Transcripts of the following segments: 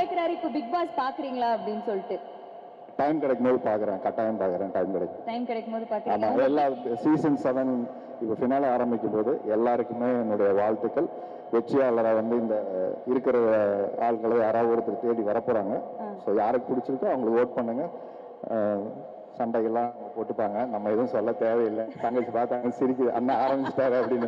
கேக்குறாரு இப்ப big pass பாக்குறீங்களா அப்படின்னு சொல்லிட்டு டைம் கிடைக்கும் போது பார்க்குறேன் கட்டாயம் பார்க்குறேன் டைம் கிடைக்கும் டைம் கிடைக்கும் போது ஆமாம் பாக்குறீங்களா எல்லா சீசன் செவன் இப்போ ஃபினாலே ஆரம்பிக்கும் போது எல்லாருக்குமே என்னுடைய வாழ்த்துக்கள் வெற்றியாளராக வந்து இந்த இருக்கிற ஆட்களை யாராவது ஒருத்தர் தேடி வரப்போறாங்க ஸோ யாருக்கு பிடிச்சிருக்கோ அவங்களுக்கு ஓட் பண்ணுங்க அஹ், சண்டைகள்லாம் போட்டுப்பாங்க நம்ம எதுவும் சொல்ல தேவையில்லை தங்கச்சி பார்த்தாங்க சிரிக்குது அண்ணன் ஆரம்பிச்சிட்டாரு அப்படின்னு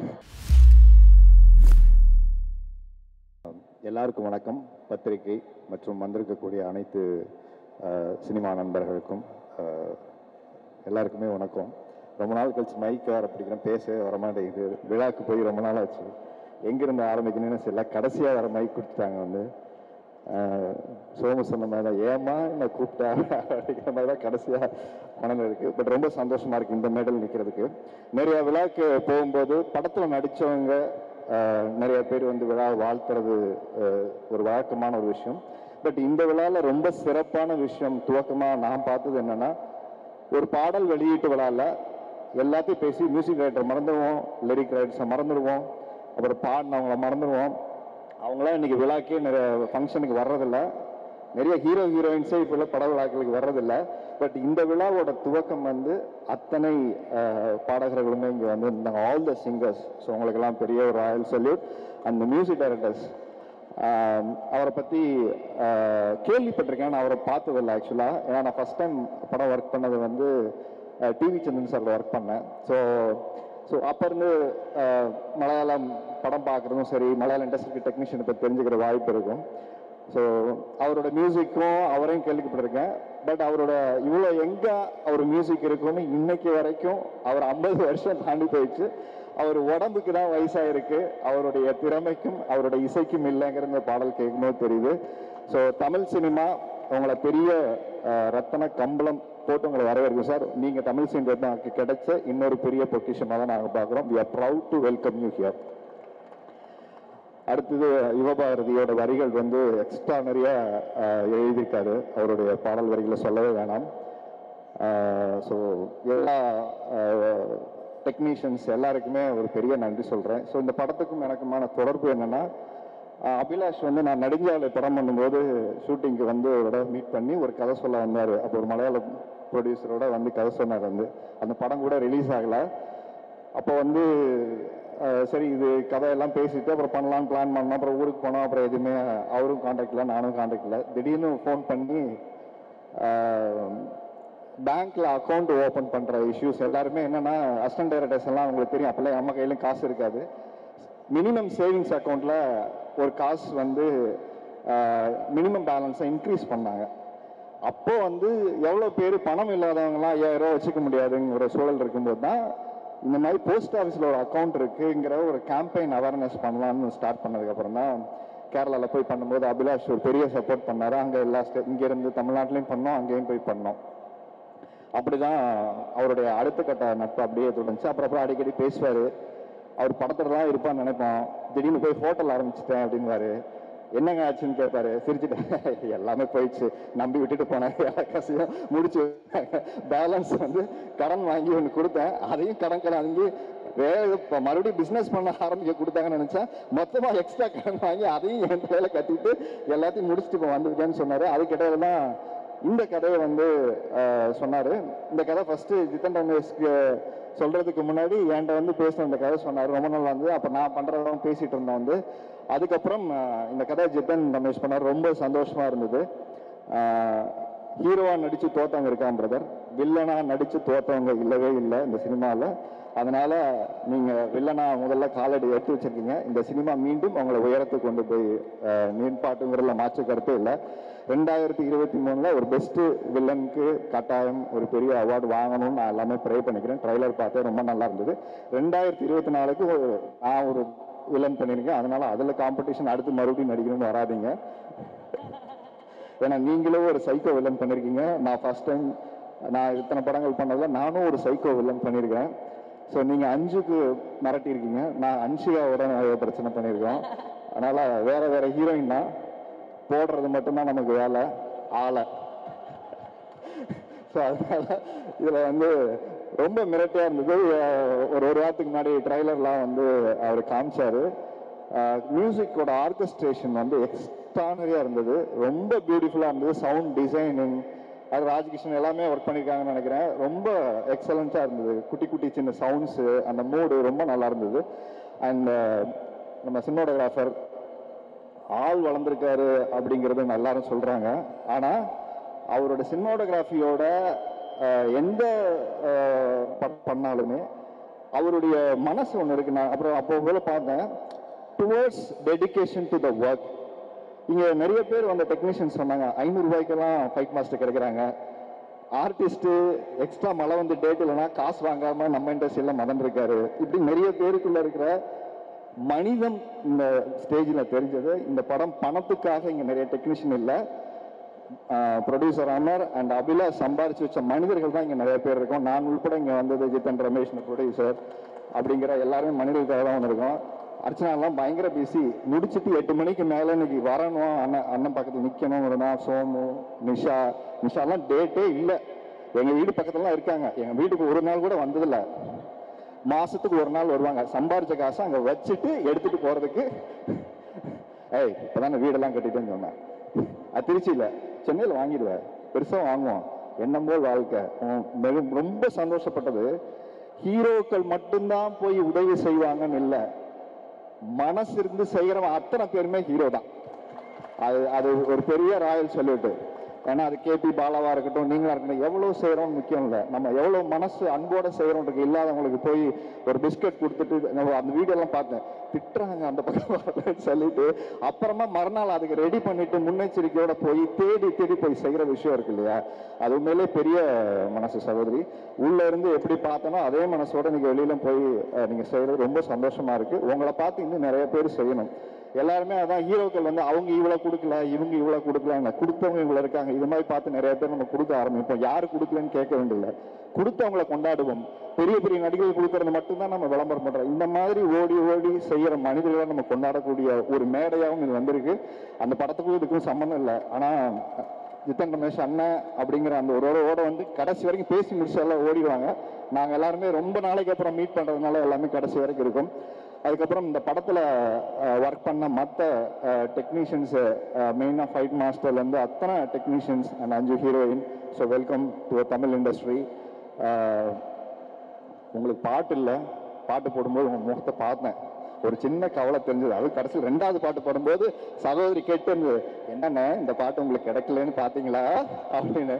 எல்லாருக்கும் வணக்கம் பத்திரிகை மற்றும் வந்திருக்கக்கூடிய அனைத்து அஹ், சினிமா நண்பர்களுக்கும் அஹ், எல்லாருக்குமே வணக்கம் ரொம்ப நாள் கழிச்சு மைக் வேற பிடிக்கிறேன் பேச வரமாட்டேங்குது விழாக்கு போய் ரொம்ப நாள் ஆச்சு எங்கிருந்து ஆரம்பிக்கணும்னு தெரியல கடைசியாக வர மைக் கொடுத்துட்டாங்க வந்து அஹ், சோமு சொன்ன மாதிரி தான் ஏமா என்ன கூப்பிட்டா அப்படிங்கிற மாதிரி தான் கடைசியாக மனதில் இருக்கு பட் ரொம்ப சந்தோஷமா இருக்கு இந்த மேடல் நிற்கிறதுக்கு நிறைய விழாக்கு போகும்போது படத்தில் நடித்தவங்க நிறைய பேர் வந்து விழா வாழ்த்துறது அஹ், ஒரு வழக்கமான ஒரு விஷயம் பட் இந்த விழாவில் ரொம்ப சிறப்பான விஷயம் துவக்கமாக நான் பார்த்தது என்னன்னா ஒரு பாடல் வெளியீட்டு விழாவில் எல்லாத்தையும் பேசி மியூசிக் ரைட்டர் மறந்துடுவோம் லிரிக் ரைட்டர்ஸை மறந்துடுவோம் அப்புறம் பாடினவங்கள மறந்துடுவோம் அவங்களாம் இன்னைக்கு விழாக்கே நிறைய ஃபங்க்ஷனுக்கு வர்றதில்ல நிறைய ஹீரோ ஹீரோயின்ஸே இப்போ உள்ள பட விழாக்களுக்கு வர்றதில்ல பட் இந்த விழாவோட துவக்கம் வந்து அத்தனை அஹ், பாடகர்களுமே இங்கே வந்து இருந்தாங்க ஆல் த சிங்கர்ஸ் ஸோ உங்களுக்கெல்லாம் பெரிய ஒரு ராயல் சல்யூட் அந்த மியூசிக் டைரக்டர்ஸ் அவரை பற்றி கேள்விப்பட்டிருக்கேன் நான் அவரை பார்த்ததில்லை ஆக்சுவலாக ஏன்னா நான் ஃபர்ஸ்ட் டைம் படம் ஒர்க் பண்ணது வந்து டிவி சந்திரன் சார் ஒர்க் பண்ணேன் ஸோ ஸோ அப்போ இருந்து அஹ், மலையாளம் படம் பார்க்குறதும் சரி மலையாள இண்டஸ்ட்ரிக்கு டெக்னீஷியனை பற்றி தெரிஞ்சுக்கிற வாய்ப்பு இருக்கும் ஸோ அவரோட மியூசிக்கும் அவரையும் கேள்விப்பட்டிருக்கேன் பட் அவரோட இவ்வளோ எங்க அவர் மியூசிக் இருக்குன்னு இன்னைக்கு வரைக்கும் அவர் ஐம்பது வருஷம் தாண்டி போயிடுச்சு அவர் உடம்புக்கு தான் வயசாயிருக்கு அவருடைய திறமைக்கும் அவருடைய இசைக்கும் இல்லைங்கிற இந்த பாடல் கேட்கும்போது தெரியுது ஸோ தமிழ் சினிமா உங்களை பெரிய அஹ், ரத்தன கம்பளம் போட்டு உங்களை வரவேற்கும் சார் நீங்கள் தமிழ் சினிமாக்கு கிடைச்ச இன்னொரு பெரிய பொக்கிஷமாக தான் நாங்கள் பார்க்குறோம் we are proud to welcome you here அடுத்தது யுவபாரதியோட வரிகள் வந்து எக்ஸ்ட்ரா நிறைய அஹ், எழுதியிருக்காரு அவருடைய பாடல் வரிகளை சொல்லவே வேணாம் ஸோ எல்லா டெக்னீஷியன்ஸ் எல்லாருக்குமே ஒரு பெரிய நன்றி சொல்கிறேன் ஸோ இந்த படத்துக்கும் எனக்குமான தொடர்பு என்னன்னா அஹ், அபிலாஷ் வந்து நான் நெடுஞ்சாலை படம் பண்ணும்போது ஷூட்டிங்க்கு வந்து ஒரு தடவை மீட் பண்ணி ஒரு கதை சொல்ல வந்தார் அப்போ ஒரு மலையாள ப்ரொடியூசரோட வந்து கதை சொன்னார் வந்து அந்த படம் கூட ரிலீஸ் ஆகலை அப்போ வந்து அஹ், சரி இது கதையெல்லாம் பேசிட்டு அப்புறம் பண்ணலாம் பிளான் பண்ணோம் அப்புறம் ஊருக்கு போனோம் அப்புறம் எதுவுமே அவரும் காண்டாக்ட் இல்லை நானும் காண்டாக்ட் இல்லை திடீர்னு ஃபோன் பண்ணி பேங்க்ல அக்கௌண்ட் ஓபன் பண்ற இஷ்யூஸ் எல்லாருமே என்னன்னா அசிஸ்டன்ட் டைரக்டர்ஸ் எல்லாம் உங்களுக்கு தெரியும் அப்பெல்லாம் நம்ம கையிலும் காசு இருக்காது மினிமம் சேவிங்ஸ் அக்கௌண்ட்ல ஒரு காசு வந்து மினிமம் பேலன்ஸை இன்க்ரீஸ் பண்ணாங்க அப்போ வந்து எவ்வளோ பேர் பணம் இல்லாதவங்கலாம் ஐயாயிரம் ரூபா வச்சுக்க முடியாதுங்கிற ஒரு சூழல் இருக்கும்போது தான் இந்த மாதிரி போஸ்ட் ஆஃபீஸில் ஒரு அக்கௌண்ட் இருக்குங்கிற ஒரு கேம்பெயின் அவேர்னஸ் பண்ணலாம்னு ஸ்டார்ட் பண்ணதுக்கப்புறம் தான் கேரளாவில் போய் பண்ணும்போது அபிலாஷ் ஒரு பெரிய சப்போர்ட் பண்ணாரு அங்கே எல்லா ஸ்டே இங்கேருந்து தமிழ்நாட்டிலையும் பண்ணோம் அங்கேயும் போய் பண்ணோம் அப்படிதான் அவருடைய அடுத்த கட்ட நட்பு அப்படியே தொடர்ந்துச்சு அப்புறம் அப்புறம் அடிக்கடி பேசுவாரு அவர் படத்துல தான் இருப்பான்னு நினைப்போம் திடீர்னு போய் ஹோட்டல் ஆரம்பிச்சிட்டேன் அப்படின்வாரு என்னங்க ஆச்சுன்னு கேட்பாரு சிரிச்சுட்டு எல்லாமே போயிடுச்சு நம்பி விட்டுட்டு போனேன் எல்லா காசையும் முடிச்சு பேலன்ஸ் வந்து கடன் வாங்கி ஒன்று கொடுத்தேன் அதையும் கடன் கடன் வாங்கி வேற இப்போ மறுபடியும் பிஸ்னஸ் பண்ண ஆரம்பிக்க கொடுத்தாங்கன்னு நினைச்சேன் மொத்தமா எக்ஸ்ட்ரா கடன் வாங்கி அதையும் என் வேலை கட்டிட்டு எல்லாத்தையும் முடிச்சுட்டு இப்போ வந்திருக்கேன்னு சொன்னாரு அதுக்கிட்ட தான் இந்த கதையை வந்து அஹ், சொன்னாரு இந்த கதை ஃபர்ஸ்ட் ஜித்தன் ரமேஷ்க்கு சொல்றதுக்கு முன்னாடி என்கிட்ட வந்து பேசின இந்த கதை சொன்னாரு ரொம்ப நல்லா இருந்தது அப்ப நான் பண்றதெல்லாம் பேசிட்டு இருந்தேன் வந்து அதுக்கப்புறம் அஹ், இந்த கதை ஜித்தன் ரமேஷ் பண்ணார் ரொம்ப சந்தோஷமா இருந்தது ஹீரோவா நடிச்சு தோத்தவங்க இருக்கான் பிரதர் வில்லனா நடிச்சு தோத்தவங்க இல்லவே இல்லை இந்த சினிமாவில் அதனால நீங்க வில்லனா முதல்ல காலடி எடுத்து வச்சிருக்கீங்க இந்த சினிமா மீண்டும் உங்களை உயரத்துக்கு கொண்டு போய் அஹ், நிற்பாட்டுங்கிறதுல மாற்று கருத்து இல்லை ரெண்டாயிரத்தி இருபத்தி மூணுல ஒரு பெஸ்ட் வில்லனுக்கு கட்டாயம் ஒரு பெரிய அவார்டு வாங்கணும்னு நான் எல்லாமே ப்ரே பண்ணிக்கிறேன் ட்ரைலர் பார்த்தேன் ரொம்ப நல்லா இருந்தது ரெண்டாயிரத்தி இருபத்தி நாலுக்கு ஒரு நான் ஒரு வில்லன் பண்ணியிருக்கேன் அதனால அதுல காம்படிஷன் அடுத்து மறுபடியும் நடிக்கணும்னு வராதீங்க ஏன்னா நீங்களும் ஒரு சைக்கோ வில்லன் பண்ணியிருக்கீங்க நான் ஃபர்ஸ்ட் டைம் நான் இத்தனை படங்கள் பண்ணதுல நானும் ஒரு சைக்கோ வில்லன் பண்ணியிருக்கேன் ஸோ நீங்க அஞ்சுக்கு மிரட்டியிருக்கீங்க நான் அன்ஷிகாவோட நிறைய பிரச்சனை பண்ணியிருக்கோம் அதனால வேற வேற ஹீரோயின் தான் போடுறது மட்டும்தான் நமக்கு வேலை ஆளை ஸோ அதனால இதில் வந்து ரொம்ப மிரட்டியாக இருந்தது அஹ் ஒரு ஒரு வாரத்துக்கு முன்னாடி ட்ரைலர்லாம் வந்து அவர் காமிச்சாரு மியூசிக்கோட ஆர்கஸ்ட்ரேஷன் வந்து எக்ஸ் எக்ஸ்ட்ரானரியாக இருந்தது ரொம்ப பியூட்டிஃபுல்லாக இருந்தது சவுண்ட் டிசைனிங் அது ராஜகிருஷ்ணன் எல்லாமே ஒர்க் பண்ணியிருக்காங்கன்னு நினைக்கிறேன் ரொம்ப எக்ஸலண்ட்டாக இருந்தது குட்டி குட்டி சின்ன சவுண்ட்ஸு அந்த மூடு ரொம்ப நல்லா இருந்தது அண்ட் நம்ம சின்னோடோகிராஃபர் ஆள் வளர்ந்துருக்காரு அப்படிங்கிறது எல்லாரும் சொல்றாங்க ஆனா அவரோட சினிமாட்டோகிராஃபியோட எந்த அஹ், படம் பண்ணாலுமே அவருடைய மனசு ஒன்று இருக்கு நான் அப்புறம் அப்போ போல பார்த்தேன் towards dedication to the work இங்க நிறைய பேர் வந்த டெக்னீஷியன்ஸ் சொன்னாங்க ஐநூறு ரூபாய்க்கெல்லாம் ஃபைட் மாஸ்டர் கிடைக்கிறாங்க ஆர்டிஸ்ட்டு எக்ஸ்ட்ரா மழை வந்து டேட் இல்லைன்னா காசு வாங்காம நம்ம இண்டஸ்ட்ரியில மதன் இருக்காரு இப்படி நிறைய பேருக்குள்ள இருக்கிற மனிதம் இந்த ஸ்டேஜில் தெரிஞ்சது இந்த படம் பணத்துக்காக இங்க நிறைய டெக்னீஷியன் இல்லை ப்ரொடியூசர் அமர் அண்ட் அபிலாஷ் சம்பாரிச்சு வச்ச மனிதர்கள் தான் இங்க நிறைய பேர் இருக்கோம் நான் உள்பட இங்க வந்தது ஜித்தன் ரமேஷ் ப்ரொடியூசர் அப்படிங்கிற எல்லாருமே மனிதர்களுக்காக தான் வந்திருக்கோம் அர்ச்சனாலாம் பயங்கர பிஸி முடிச்சிட்டு எட்டு மணிக்கு மேல இன்னைக்கு வரணும் அண்ணன் அண்ணன் பக்கத்துல நிக்கணும் சோமு நிஷா நிஷாலாம் டேட்டே இல்லை எங்க வீடு பக்கத்துலலாம் இருக்காங்க எங்க வீட்டுக்கு ஒரு நாள் கூட வந்ததில்ல மாசத்துக்கு ஒரு நாள் வருவாங்க சம்பாரிச்ச காசை அங்க வச்சுட்டு எடுத்துட்டு போறதுக்கு ஏய் இப்பதான் வீடெல்லாம் கட்டிட்டேன்னு சொன்னேன் அது திருச்சியில சென்னையில் வாங்கிடுவேன் பெருசா வாங்குவோம் எண்ணம் போல் வாழ்க்கை உம் மிக- ரொம்ப சந்தோஷப்பட்டது ஹீரோக்கள் மட்டும்தான் போய் உதவி செய்வாங்கன்னு இல்லை மனசு இருந்து செய்யறவன் அத்தனை பேருமே ஹீரோ தான் அது அது ஒரு பெரிய ராயல் சொல்லிட்டு ஏன்னா அது கேபி பாலாவா இருக்கட்டும் நீங்களா இருக்கட்டும் எவ்வளவு செய்யறோம் முக்கியம் இல்லை நம்ம எவ்வளவு மனசு அன்போட செய்யறோம்ன்றது இல்லாதவங்களுக்கு போய் ஒரு பிஸ்கட் கொடுத்துட்டு நம்ம அந்த வீடியோ எல்லாம் பார்த்தேன் திட்டுறாங்க அந்த பக்கம் வரலன்னு சொல்லிட்டு அப்புறமா மறுநாள் அதுக்கு ரெடி பண்ணிட்டு முன்னெச்சரிக்கையோட போய் தேடி தேடி போய் செய்யற விஷயம் இருக்கு இல்லையா அது உண்மையிலே பெரிய மனசு சகோதரி உள்ள இருந்து எப்படி பார்த்தனோ அதே மனசோட நீங்க வெளியில போய் அஹ், நீங்க செய்யறது ரொம்ப சந்தோஷமா இருக்கு உங்களை பார்த்து இன்னும் நிறைய பேர் செய்யணும் எல்லாருமே அதான் ஹீரோக்கள் வந்து அவங்க இவ்வளவு கொடுக்கல இவங்க இவ்வளவு கொடுக்கல கொடுத்தவங்க இவ்வளவு இருக்காங்க இது மாதிரி பார்த்து நிறைய பேர் நம்ம கொடுக்க ஆரம்பிப்போம் யாரு கொடுக்கலன்னு கேட்க வேண்டியதில்லை கொடுத்தவங்கள கொண்டாடுவோம் பெரிய பெரிய நடிகர்கள் கொடுக்கறது மட்டும்தான் நம்ம விளம்பரம் பண்றோம் இந்த மாதிரி ஓடி ஓடி செய்யற மனிதர்களை நம்ம கொண்டாடக்கூடிய ஒரு மேடையாகவும் இது வந்திருக்கு அந்த படத்துக்கும் இதுக்கும் சம்மந்தம் இல்லை ஆனா ஜித்தன் ரமேஷ் அண்ணன் அப்படிங்கிற அந்த ஒரு ஒரு ஓட வந்து கடைசி வரைக்கும் பேசி முடிச்சு எல்லாம் ஓடிடுவாங்க நாங்க எல்லாருமே ரொம்ப நாளைக்கு அப்புறம் மீட் பண்றதுனால எல்லாமே கடைசி வரைக்கும் இருக்கும் அதுக்கப்புறம் இந்த படத்துல ஒர்க் பண்ண மற்ற டெக்னீஷியன்ஸ் மெயினாக ஃபைட் மாஸ்டர்லேருந்து அத்தனை டெக்னீஷியன்ஸ் அண்ட் அஞ்சு heroine so welcome to Tamil industry உங்களுக்கு பாட்டு இல்லை பாட்டு போடும்போது உங்க முகத்தை பார்த்தேன் ஒரு சின்ன கவலை தெரிஞ்சது அது கடைசியில் ரெண்டாவது பாட்டு பாடும்போது சகோதரி கேட்டு இருந்தது என்னண்ணே இந்த பாட்டு உங்களுக்கு கிடைக்கலன்னு பார்த்தீங்களா அப்படின்னு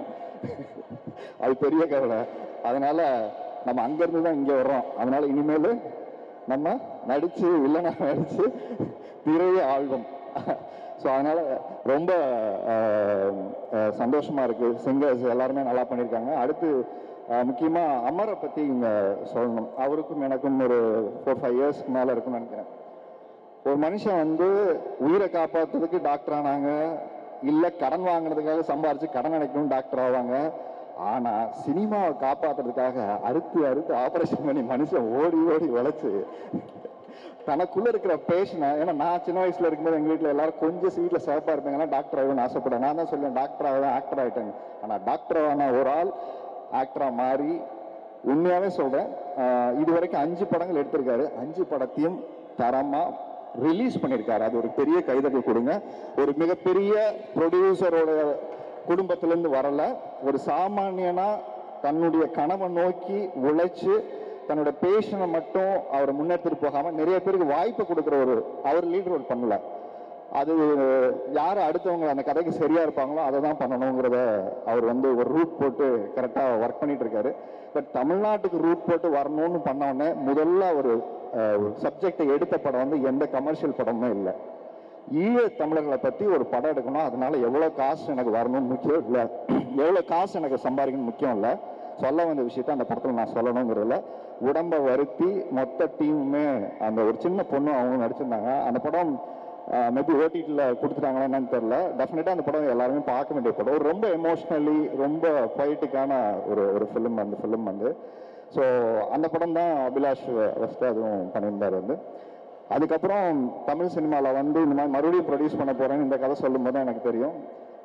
அது பெரிய கவலை அதனால நம்ம அங்கேருந்து தான் இங்கே வர்றோம் அதனால இனிமேல் நம்ம நடிச்சு இல்லைன்னா நடிச்சு திரையே ஆழ்வோம் ஸோ அதனால ரொம்ப அஹ், அஹ், சந்தோஷமா இருக்கு சிங்கர்ஸ் எல்லாருமே நல்லா பண்ணியிருக்காங்க அடுத்து அஹ், முக்கியமா அமரை பத்தி இங்க சொல்லணும் அவருக்கும் எனக்கும் ஒரு ஃபோர் ஃபைவ் இயர்ஸ்க்கு மேல இருக்கும்னு நினைக்கிறேன் ஒரு மனுஷன் வந்து உயிரை காப்பாத்துறதுக்கு டாக்டர் ஆனாங்க இல்ல கடன் வாங்குறதுக்காக சம்பாரிச்சு கடன் அடைக்கணும் டாக்டர் ஆவாங்க ஆனா சினிமாவை காப்பாத்துறதுக்காக அறுத்து அறுத்து ஆபரேஷன் பண்ணி மனுஷன் ஓடி ஓடி உழைச்சு தனக்குள்ள இருக்கிற பேஷனை ஏன்னா நான் சின்ன வயசுல இருக்கும்போது எங்க வீட்ல எல்லாரும் கொஞ்சம் சீட்ல சிறப்பா இருப்பாங்கன்னா டாக்டர் ஆகணும்னு ஆசைப்படுறேன் நான் தான் சொல்லுவேன் டாக்டர் ஆகுவேன் ஆக்டர் ஆயிட்டேன் ஆனா டாக்டர் ஆன ஒரு ஆள் ஆக்டரா மாறி உண்மையாவே சொல்றேன் ஆஹ் இது வரைக்கும் அஞ்சு படங்கள் எடுத்திருக்காரு அஞ்சு படத்தையும் தரமா ரிலீஸ் பண்ணியிருக்காரு அது ஒரு பெரிய கைதட்டல் கொடுங்க ஒரு மிகப்பெரிய ப்ரொடியூசரோட குடும்பத்திலிருந்து வரல ஒரு சாமானியனா தன்னுடைய கனவை நோக்கி உழைச்சு தன்னோட பேஷனை மட்டும் அவர் முன்னெடுத்துட்டு போகாம நிறைய பேருக்கு வாய்ப்பு கொடுக்குற ஒரு அவர் லீட் ரோல் பண்ணல அது யார் அடுத்தவங்க அந்த கதைக்கு சரியா இருப்பாங்களோ அதை தான் பண்ணணுங்கிறத அவர் வந்து ஒரு ரூட் போட்டு கரெக்டா ஒர்க் பண்ணிட்டு இருக்காரு பட் தமிழ்நாட்டுக்கு ரூட் போட்டு வரணும்னு பண்ண உடனே முதல்ல ஒரு சப்ஜெக்டை எடுத்த படம் வந்து எந்த கமர்ஷியல் படமுமே இல்லை ஈழ தமிழர்களை பத்தி ஒரு படம் எடுக்கணும் அதனால எவ்வளவு காசு எனக்கு வரணும்னு முக்கியம் இல்ல எவ்வளவு காசு எனக்கு சம்பாதிக்கணும் முக்கியம் இல்ல சொல்ல வந்த விஷயத்த அந்த படத்துல நான் சொல்லணுங்கிறதுல உடம்ப வருத்தி மொத்த டீமுமே அந்த ஒரு சின்ன பொண்ணு அவங்க நடிச்சிருந்தாங்க அந்த படம் மேபி ஓடிடியில் கொடுத்துட்டாங்களா என்னன்னு தெரியல டெஃபினட்டா அந்த படம் எல்லாருமே பார்க்க வேண்டிய படம் ஒரு ரொம்ப எமோஷ்னலி ரொம்ப பொயிட்டிக்கான ஒரு ஒரு ஃபிலிம் அந்த ஃபிலிம் வந்து ஸோ அந்த படம் தான் அபிலாஷ் ஃபஸ்ட்டு அதுவும் பண்ணியிருந்தார் வந்து அதுக்கப்புறம் தமிழ் சினிமாவில் வந்து இந்த மாதிரி மறுபடியும் ப்ரொடியூஸ் பண்ண போறேன்னு இந்த கதை சொல்லும் போது தான் எனக்கு தெரியும்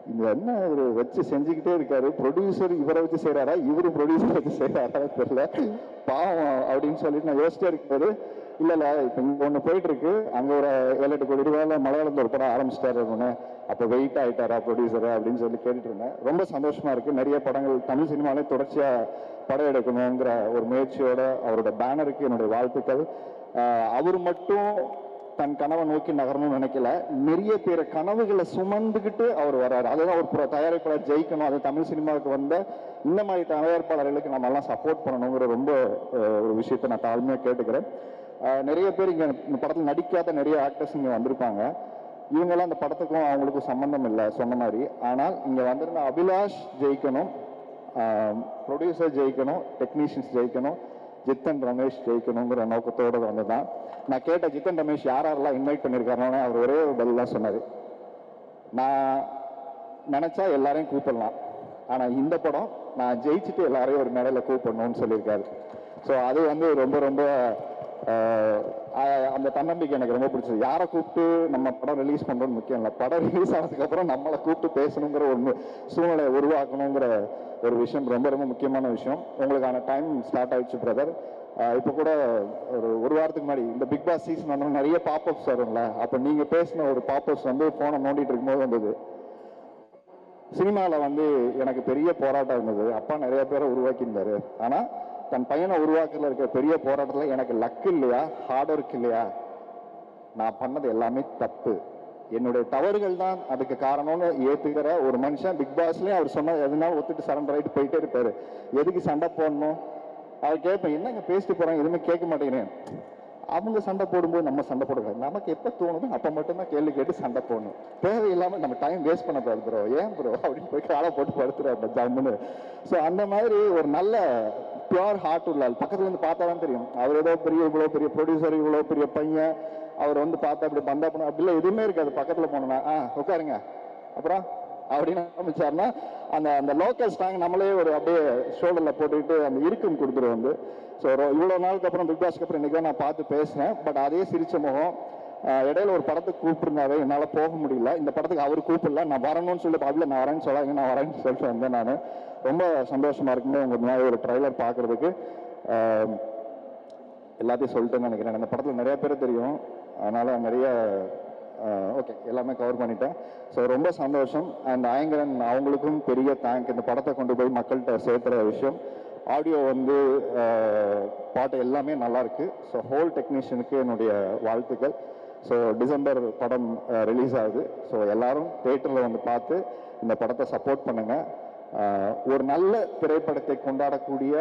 இந்த என்ன ஒரு வச்சு செஞ்சுக்கிட்டே இருக்காரு ப்ரொடியூசர் இவரை வச்சு செய்கிறாரா இவரும் ப்ரொடியூசர் வச்சு செய்கிறாரா தெரியல பாவம் அப்படின்னு சொல்லிட்டு நான் யோசிச்சே இருக்கும்போது இல்ல இல்ல இப்ப இங்க ஒண்ணு போயிட்டு இருக்கு அங்க ஒரு ஏழு எட்டு கோடி ரூபாயில மலையாளத்துல ஒரு படம் ஆரம்பிச்சிட்டாரு ஒண்ணு அப்ப வெயிட் ஆயிட்டாரா ப்ரொடியூசர் அப்படின்னு சொல்லி கேட்டுட்டு இருந்தேன் ரொம்ப சந்தோஷமா இருக்கு நிறைய படங்கள் தமிழ் சினிமாலே தொடர்ச்சியா படம் எடுக்கணுங்கிற ஒரு முயற்சியோட அவரோட பேனருக்கு என்னுடைய வாழ்த்துக்கள் ஆஹ் அவர் மட்டும் தன் கனவை நோக்கி நகரணும்னு நினைக்கல நிறைய பேர் கனவுகளை சுமந்துக்கிட்டு அவர் வர்றாரு அதுதான் ஒரு புற- தயாரிப்பாளர் ஜெயிக்கணும் அது தமிழ் சினிமாவுக்கு வந்த இந்த மாதிரி தயாரிப்பாளர்களுக்கு நம்ம எல்லாம் சப்போர்ட் பண்ணணுங்கிற ரொம்ப அஹ், ஒரு விஷயத்தை நான் தாழ்மையாக கேட்டுக்கிறேன் அஹ், நிறைய பேர் இங்க இந்த படத்தில் நடிக்காத நிறைய ஆக்டர்ஸ் இங்க வந்திருப்பாங்க இவங்கெல்லாம் அந்த படத்துக்கும் அவங்களுக்கும் சம்பந்தம் இல்லை சொன்ன மாதிரி ஆனால் இங்க வந்திருந்த அபிலாஷ் ஜெயிக்கணும் ப்ரொடியூசர் ஜெயிக்கணும் டெக்னீஷியன்ஸ் ஜெயிக்கணும் ஜித்தன் ரமேஷ் ஜெயிக்கணுங்கிற நோக்கத்தோட வந்ததுதான் நான் கேட்ட ஜித்தன் ரமேஷ் யார் யாரெல்லாம் இன்வைட் பண்ணியிருக்காருன்னு அவர் ஒரே ஒரு பதில் தான் சொன்னார் நான் நினைச்சா எல்லாரையும் கூப்பிடலாம் ஆனா இந்த படம் நான் ஜெயிச்சுட்டு எல்லாரையும் ஒரு மேடையில கூப்பிடணும்னு சொல்லியிருக்காரு ஸோ அது வந்து ரொம்ப ரொம்ப ஆஹ், ஆஹ், அந்த தன்னம்பிக்கை எனக்கு ரொம்ப பிடிச்சது யாரை கூப்பிட்டு நம்ம படம் ரிலீஸ் பண்றோம்னு முக்கியம் இல்லை படம் ரிலீஸ் ஆனதுக்கு அப்புறம் நம்மளை கூப்பிட்டு பேசணுங்கிற ஒரு மு- சூழ்நிலையை உருவாக்கணுங்கிற ஒரு விஷயம் ரொம்ப ரொம்ப முக்கியமான விஷயம் உங்களுக்கான டைம் ஸ்டார்ட் ஆயிடுச்சு பிரதர் இப்போ கூட ஒரு ஒரு வாரத்துக்கு முன்னாடி இந்த பிக் பாஸ் சீசன் வந்து நிறைய பாப்அப்ஸ் வரும்ல அப்போ நீங்க பேசின ஒரு பாப்அப்ஸ் வந்து போனை நோண்டிட்டு இருக்கும்போது வந்தது சினிமாவில் வந்து எனக்கு பெரிய போராட்டம் இருந்தது அப்பா நிறைய பேரை உருவாக்கியிருந்தாரு ஆனா தன் பையனை உருவாக்குறதுல இருக்க பெரிய போராட்டத்தில் எனக்கு லக் இல்லையா ஹார்ட் ஒர்க் இல்லையா நான் பண்ணது எல்லாமே தப்பு என்னுடைய தவறுகள் தான் அதுக்கு காரணம்னு ஏத்துக்கிற ஒரு மனுஷன் பிக் பாஸ்லயும் அவர் சொன்ன எதுனாலும் ஒத்துட்டு சரண்டர் ஆயிட்டு போயிட்டே இருப்பாரு எதுக்கு சண்டை போடணும் அவர் கேட்பேன் என்னங்க பேசிட்டு போறாங்க எதுவுமே கேட்க மாட்டேங்கிறேன் அவங்க சண்டை போடும்போது நம்ம சண்டை போடக்கூடாது நமக்கு எப்ப தோணுதோ அப்ப மட்டும்தான் கேள்வி கேட்டு சண்டை போடணும் தேவையில்லாம நம்ம டைம் வேஸ்ட் பண்ணக்கூடாது ப்ரோ ஏன் ப்ரோ அப்படின்னு போய் காலை போட்டு படுத்துறாரு ஜம்முன்னு ஸோ அந்த மாதிரி ஒரு நல்ல பியூர் ஹார்ட் உள்ள ஆள். பக்கத்துல இருந்து பார்த்தா தான் தெரியும் அவர் ஏதோ பெரிய இவ்வளோ பெரிய ப்ரொடியூசர் இவ்வளோ பெரிய பையன் அவர் வந்து பார்த்தா அப்படி பந்தா பண்ண அப்படிலாம் எதுவுமே இருக்காது பக்கத்துல போனோம்னா ஆ உட்காருங்க அப்புறம் அப்படின்னு ஆரம்பிச்சாருன்னா அந்த அந்த லோக்கல் ஸ்டாங் நம்மளே ஒரு அப்படியே ஷோல்டர்ல போட்டுக்கிட்டு அந்த இருக்கும் கொடுத்துரு வந்து ஸோ இவ்வளோ நாளுக்கு அப்புறம் பிக் பாஸ்க்கு அப்புறம் இன்னைக்கு தான் நான் பார்த்து பேசினேன் பட் அதே சிரிச்ச முகம் ஆஹ் இடையில ஒரு படத்துக்கு கூப்பிட்டுருந்தாரு என்னால் போக முடியல இந்த படத்துக்கு அவர் கூப்பிடல நான் வரணும்னு சொல்லிட்டு அதில் நான் வரேன்னு சொல்லாங்க நான் வரேன்னு சொல்லிட்டு வந்தேன் நான் ரொம்ப சந்தோஷமா இருக்குமே உங்க முன்னாடி ஒரு ட்ரைலர் பார்க்கறதுக்கு ஆஹ் எல்லாத்தையும் சொல்லிட்டேன்னு நினைக்கிறேன் இந்த படத்தில் நிறைய பேர் தெரியும் அதனால நிறைய ஓகே எல்லாமே கவர் பண்ணிட்டேன் ஸோ ரொம்ப சந்தோஷம் அண்ட் ஆயங்கரன் அவங்களுக்கும் பெரிய தேங்க் இந்த படத்தை கொண்டு போய் மக்கள்கிட்ட சேர்த்துற விஷயம் ஆடியோ வந்து ஆஹ், பாட்டு எல்லாமே நல்லா இருக்கு ஸோ ஹோல் டெக்னீஷியனுக்கு என்னுடைய வாழ்த்துக்கள் ஸோ டிசம்பர் படம் ரிலீஸ் ஆகுது ஸோ எல்லாரும் தேட்டரில் வந்து பார்த்து இந்த படத்தை சப்போர்ட் பண்ணுங்க ஆஹ், ஒரு நல்ல திரைப்படத்தை கொண்டாடக்கூடிய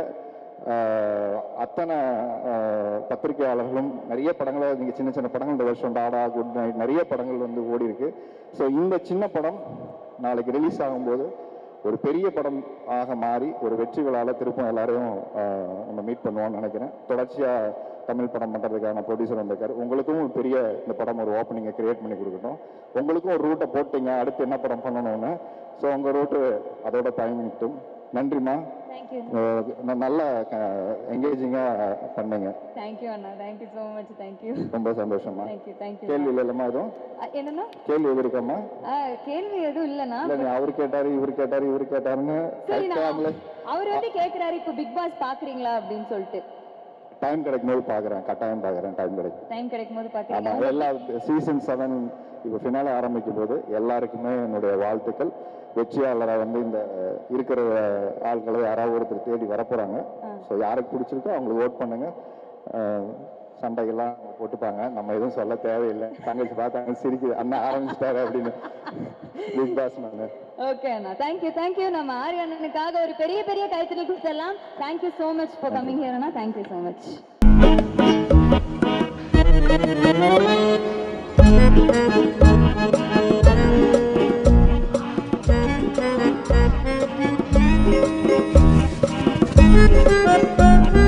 ஆஹ் அத்தனை ஆஹ் பத்திரிகையாளர்களும் நிறைய படங்களை நீங்க சின்ன சின்ன படங்கள் இந்த வருஷம் டாடா குட் நைட் நிறைய படங்கள் வந்து ஓடி இருக்கு ஸோ இந்த சின்ன படம் நாளைக்கு ரிலீஸ் ஆகும்போது ஒரு பெரிய படம் ஆக மாறி ஒரு வெற்றி விழால திருப்பும் எல்லாரையும் ஆஹ் நம்ம மீட் பண்ணுவோம்னு நினைக்கிறேன் தொடர்ச்சியா தமிழ் படம் பண்றதுக்கான ப்ரொடியூசர் வந்திருக்காரு உங்களுக்கும் ஒரு பெரிய இந்த படம் ஒரு ஓப்பனிங்கை கிரியேட் பண்ணி கொடுக்கட்டும் உங்களுக்கும் ஒரு ரூட்டை போட்டீங்க அடுத்து என்ன படம் பண்ணணும்னு ஸோ உங்க ரூட்டு அதோட பயணிட்டும் நன்றிம்மா தேங்க்யூ அஹ் ந- நல்லா என்கேஜிங்காக பண்ணீங்க தேங்க்யூ அண்ணா தேங்க்யூ ஸோ மச் தேங்க்யூ ரொம்ப சந்தோஷமா தேங்க்யூ தேங்க்யூ கேள்வி இல்லைல்லம்மா எதுவும் என்னன்னா கேள்வி எது இருக்காம்மா ஆ, கேள்வி எதுவும் இல்லைண்ணா இல்லை நீ அவர் கேட்டாரு இவர் கேட்டாரு இவர் கேட்டாருன்னு சரிண்ணா டைம்ல அவர் வந்து கேக்குறாரு இப்போ பிக் பாஸ் பாக்குறீங்களா அப்படின்னு சொல்லிட்டு டைம் கிடைக்கும் போது பார்க்குறேன் கட்டாயம் பார்க்குறேன் டைம் கிடைக்கும் டைம் கிடைக்கும் போது ஆமா பாக்குறீங்க எல்லா சீசன் செவன் இப்போ ஃபினாலே ஆரம்பிக்கும் போது எல்லாருக்குமே என்னுடைய வாழ்த்துக்கள் வெற்றியாளராக வந்து இந்த அஹ், இருக்கிற ஆட்களை யாராவது ஒருத்தர் தேடி வரப்போறாங்க ஸோ யாருக்கு பிடிச்சிருக்கோ அவங்களுக்கு ஓட் பண்ணுங்க அஹ், சண்டைகள்லாம் போட்டுப்பாங்க நம்ம எதுவும் சொல்ல தேவையில்லை தங்கச்சி பார்த்தாங்க சிரிக்குது அண்ணன் ஆரம்பிச்சிட்டாரு அப்படின்னு பிக் பாஸ் நாங்கள் ஓகே அண்ணா தேங்க்யூ தேங்க்யூ நம்ம ஆரி அண்ணனுக்காக ஒரு பெரிய பெரிய கைத்தறி கொடுத்துடலாம் thank you so much for coming here அண்ணா தேங்க்யூ ஸோ மச் Thank